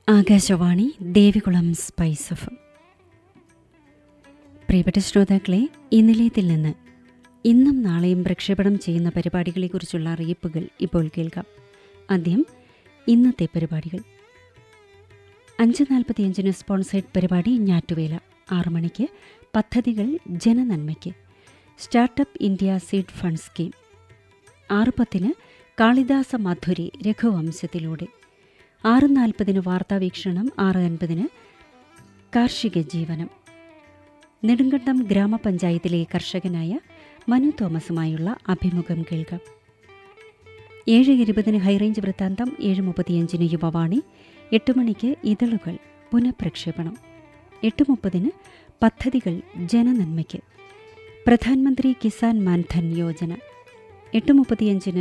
Akashvani Devikulam spice F പ്രിയപ്പെട്ട ശ്രോതാക്കളെ ഈ നിലയത്തിൽ നിന്ന് ഇന്നും നാളെയും പ്രക്ഷേപണം ചെയ്യുന്ന പരിപാടികളെക്കുറിച്ചുള്ള അറിയിപ്പുകൾ ഇപ്പോൾ കേൾക്കാം ആദ്യം ഇന്നത്തെ പരിപാടികൾ അഞ്ച് നാൽപ്പത്തിയഞ്ചിന് സ്പോൺസേഡ് പരിപാടി ഞാറ്റുവേല ആറു മണിക്ക് പദ്ധതികൾ ജനനന്മയ്ക്ക് startup India seed fund scheme ആറ് പത്തിന് കാളിദാസ മധുരി രഘുവംശത്തിലൂടെ ആറ് നാൽപ്പതിന് വാർത്താവീക്ഷണം ആറ് അൻപതിന് കാർഷിക ജീവനം നെടുങ്കണ്ടം ഗ്രാമപഞ്ചായത്തിലെ കർഷകനായ മനു തോമസുമായുള്ള അഭിമുഖം കേൾക്കാം ഏഴ് ഇരുപതിന് ഹൈറേഞ്ച് വൃത്താന്തം ഏഴ് മുപ്പത്തിയഞ്ചിന് യുവവാണി എട്ട് മണിക്ക് ഇതളുകൾ പുനഃപ്രക്ഷേപണം എട്ട് മുപ്പതിന് പദ്ധതികൾ ജനനന്മയ്ക്ക് പ്രധാനമന്ത്രി കിസാൻ മാൻധൻ യോജന എട്ട് മുപ്പത്തിയഞ്ചിന്